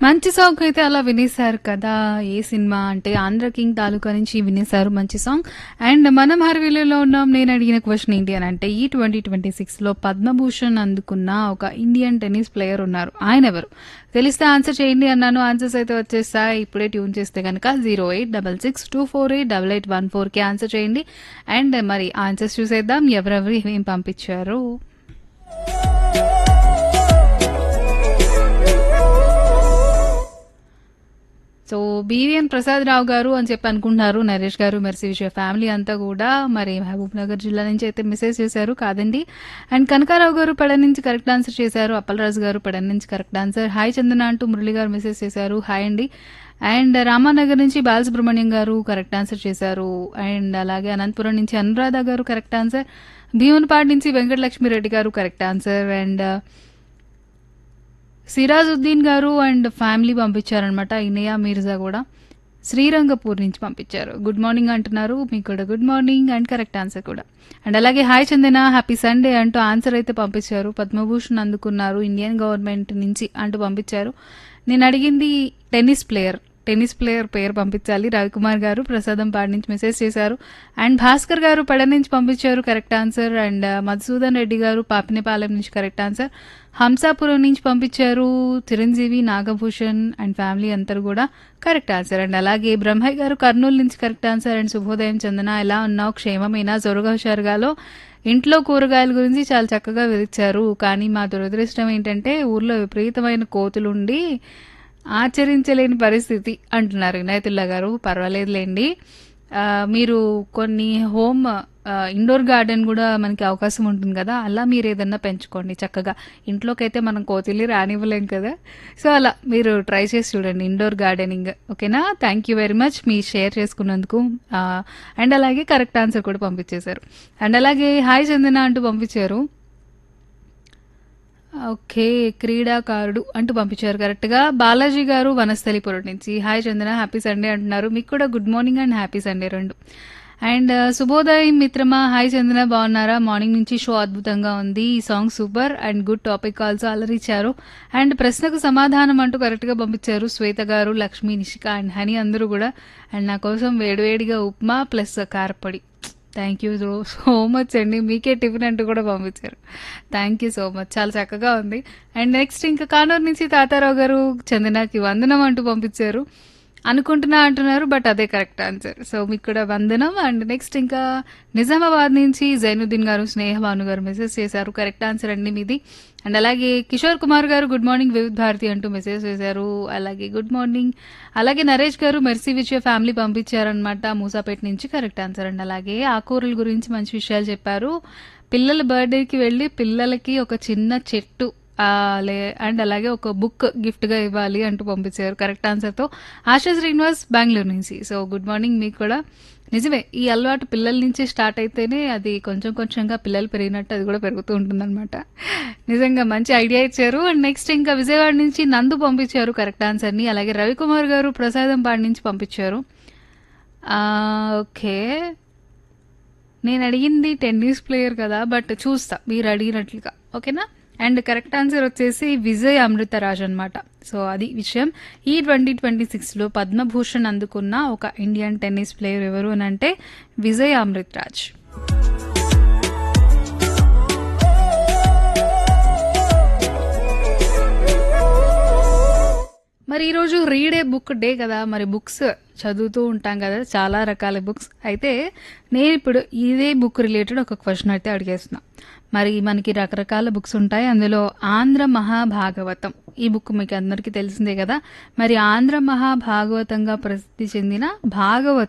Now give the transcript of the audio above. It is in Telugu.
మంచి సాంగ్ అయితే అలా వినేశారు కదా ఏ సినిమా అంటే ఆంధ్ర కింగ్ తాలూకా నుంచి వినేశారు మంచి సాంగ్ అండ్ మనం హర్వీలలో ఉన్నాం నేను అడిగిన క్వశ్చన్ ఏంటి అని అంటే ఈ ట్వంటీ ట్వంటీ సిక్స్ లో పద్మభూషణ్ అందుకున్న ఒక ఇండియన్ టెన్నిస్ ప్లేయర్ ఉన్నారు ఆయన ఎవరు తెలిస్తే ఆన్సర్ చేయండి అన్నాను ఆన్సర్స్ అయితే వచ్చేస్తాయి ఇప్పుడే ట్యూన్ చేస్తే కనుక zero eight double six two four eight double eight one four కి ఆన్సర్ చేయండి అండ్ మరి ఆన్సర్స్ చూసేద్దాం ఎవరెవరు ఏం పంపించారు సో బీవీఎన్ ప్రసాద్ రావు గారు అని చెప్పి అనుకుంటున్నారు నరేష్ గారు మెర్సీ విజయ ఫ్యామిలీ అంతా కూడా మరి మహబూబ్ నగర్ జిల్లా నుంచి అయితే మెసేజ్ చేశారు కాదండి అండ్ కనకారావు గారు పడ నుంచి కరెక్ట్ ఆన్సర్ చేశారు అప్పలరాజు గారు పడ నుంచి కరెక్ట్ ఆన్సర్ హాయ్ చందన అంటూ మురళి గారు మెసేజ్ చేశారు హాయ్ అండి అండ్ రామానగర్ నుంచి బాలసుబ్రహ్మణ్యం గారు కరెక్ట్ ఆన్సర్ చేశారు అండ్ అలాగే అనంతపురం నుంచి అనురాధ గారు కరెక్ట్ ఆన్సర్ భీమునిపాడు నుంచి వెంకటలక్ష్మిరెడ్డి గారు కరెక్ట్ ఆన్సర్ అండ్ సిరాజుద్దీన్ గారు అండ్ ఫ్యామిలీ పంపించారనమాట ఇనయా మీర్జా కూడా శ్రీరంగపూర్ నుంచి పంపించారు గుడ్ మార్నింగ్ అంటున్నారు మీకు కూడా good morning and correct answer కూడా అండ్ అలాగే హాయ్ చందన హ్యాపీ సండే అంటూ ఆన్సర్ అయితే పంపించారు పద్మభూషణ్ అందుకున్నారు ఇండియన్ గవర్నమెంట్ నుంచి అంటూ పంపించారు నేను అడిగింది టెన్నిస్ ప్లేయర్ టెన్నిస్ ప్లేయర్ పేరు పంపించాలి రవికుమార్ గారు ప్రసాదం పాడి నుంచి మెసేజ్ చేశారు అండ్ భాస్కర్ గారు పడ నుంచి పంపించారు correct answer and Madhusudan Reddy గారు పాపినేపాలెం నుంచి కరెక్ట్ ఆన్సర్ హంసాపురం నుంచి పంపించారు చిరంజీవి నాగభూషణ్ అండ్ ఫ్యామిలీ అందరూ కూడా కరెక్ట్ ఆన్సర్ అండ్ అలాగే బ్రహ్మయ్య గారు కర్నూలు నుంచి కరెక్ట్ ఆన్సర్ అండ్ శుభోదయం చందన ఎలా ఉన్నావు క్షేమమేనా జొరగా హుషారుగాలో ఇంట్లో కూరగాయల గురించి చాలా చక్కగా వివరించారు కానీ మా దురదృష్టం ఏంటంటే ఊర్లో విపరీతమైన కోతులుండి ఆచరించలేని పరిస్థితి అంటున్నారు వినాయతుల్లా గారు పర్వాలేదులేండి ఆ, మీరు కొన్ని హోమ్ ఆ, ఇండోర్ గార్డెన్ కూడా మనకి అవకాశం ఉంటుంది కదా అలా మీరు ఏదన్నా పెంచుకోండి చక్కగా ఇంట్లోకి అయితే మనం కోతిల్ని రానివ్వలేం కదా సో అలా మీరు ట్రై చేసి చూడండి ఇండోర్ గార్డెనింగ్ ఓకేనా థ్యాంక్ యూ వెరీ మచ్ మీ షేర్ చేసుకున్నందుకు ఆ, అండ్ అలాగే కరెక్ట్ ఆన్సర్ కూడా పంపించేశారు అండ్ అలాగే హాయ్ చందన అంటూ పంపించారు ఓకే క్రీడాకారుడు అంటూ పంపించారు కరెక్ట్గా బాలాజీ గారు వనస్థలిపురం నుంచి హాయ్ చందన హ్యాపీ సండే అంటున్నారు మీకు కూడా good morning and happy Sunday రెండు అండ్ శుభోదయం మిత్రమా హాయ్ చందన బాగున్నారా మార్నింగ్ నుంచి షో అద్భుతంగా ఉంది ఈ song super and good topic also అలరిచ్చారు అండ్ ప్రశ్నకు సమాధానం అంటూ కరెక్ట్గా పంపించారు శ్వేత గారు లక్ష్మి నిషిక అండ్ హనీ అందరూ కూడా అండ్ నా కోసం వేడివేడిగా ఉప్మా ప్లస్ కారపొడి thank you so so much అండి మీకే టిఫిన్ అంటూ కూడా పంపించారు థ్యాంక్ యూ సో మచ్ చాలా చక్కగా ఉంది అండ్ నెక్స్ట్ ఇంకా కానూరు నుంచి తాతారావు గారు చందనాకి వందనం అంటూ పంపించారు అనుకుంటున్నా అంటున్నారు బట్ అదే కరెక్ట్ ఆన్సర్ సో మీకు కూడా వందనం అండ్ నెక్స్ట్ ఇంకా నిజామాబాద్ నుంచి జైనుద్దీన్ గారు స్నేహభాను గారు మెసేజ్ చేశారు కరెక్ట్ ఆన్సర్ అండి మీది అండ్ అలాగే కిషోర్ కుమార్ గారు గుడ్ మార్నింగ్ వివిధ్ భారతి అంటూ మెసేజ్ చేశారు అలాగే గుడ్ మార్నింగ్ అలాగే నరేష్ గారు మెర్సీ విజయ ఫ్యామిలీ పంపించారనమాట మూసాపేట నుంచి కరెక్ట్ ఆన్సర్ అండి అలాగే ఆకూరల గురించి మంచి విషయాలు చెప్పారు పిల్లల బర్త్డేకి వెళ్ళి పిల్లలకి ఒక చిన్న చెట్టు ఆ, లే అండ్ అలాగే ఒక బుక్ గిఫ్ట్గా ఇవ్వాలి అంటూ పంపించారు కరెక్ట్ ఆన్సర్తో ఆశా శ్రీనివాస్ బెంగళూరు నుంచి సో గుడ్ మార్నింగ్ మీకు కూడా నిజమే ఈ అలవాటు పిల్లల నుంచి స్టార్ట్ అయితేనే అది కొంచెం కొంచెంగా పిల్లలు పెరిగినట్టు అది కూడా పెరుగుతూ ఉంటుందన్నమాట నిజంగా మంచి ఐడియా ఇచ్చారు అండ్ నెక్స్ట్ ఇంకా విజయవాడ నుంచి నందు పంపించారు కరెక్ట్ ఆన్సర్ని అలాగే రవికుమార్ గారు ప్రసాదం పాడి నుంచి పంపించారు ఆ, ఓకే నేను అడిగింది టెన్నిస్ ప్లేయర్ కదా బట్ చూస్తా మీరు అడిగినట్లుగా ఓకేనా అండ్ కరెక్ట్ ఆన్సర్ వచ్చేసి విజయ్ అమృతరాజ్ అనమాట సో అది విషయం ఈ ట్వంటీ ట్వంటీ సిక్స్లో పద్మభూషణ్ అందుకున్న ఒక ఇండియన్ టెన్నిస్ ప్లేయర్ ఎవరు అని అంటే విజయ్ అమృతరాజ్ మరి ఈరోజు రీడ్ ఏ బుక్ డే కదా మరి బుక్స్ చదువుతూ ఉంటాం కదా చాలా రకాల బుక్స్ అయితే నేను ఇప్పుడు ఇదే బుక్ రిలేటెడ్ ఒక క్వశ్చన్ అయితే అడిగేస్తున్నా మరి మనకి రకరకాల బుక్స్ ఉంటాయి అందులో ఆంధ్ర మహాభాగవతం ఈ బుక్ మీకు అందరికీ తెలిసిందే కదా మరి ఆంధ్ర మహాభాగవతంగా ప్రసిద్ధి చెందిన భాగవతం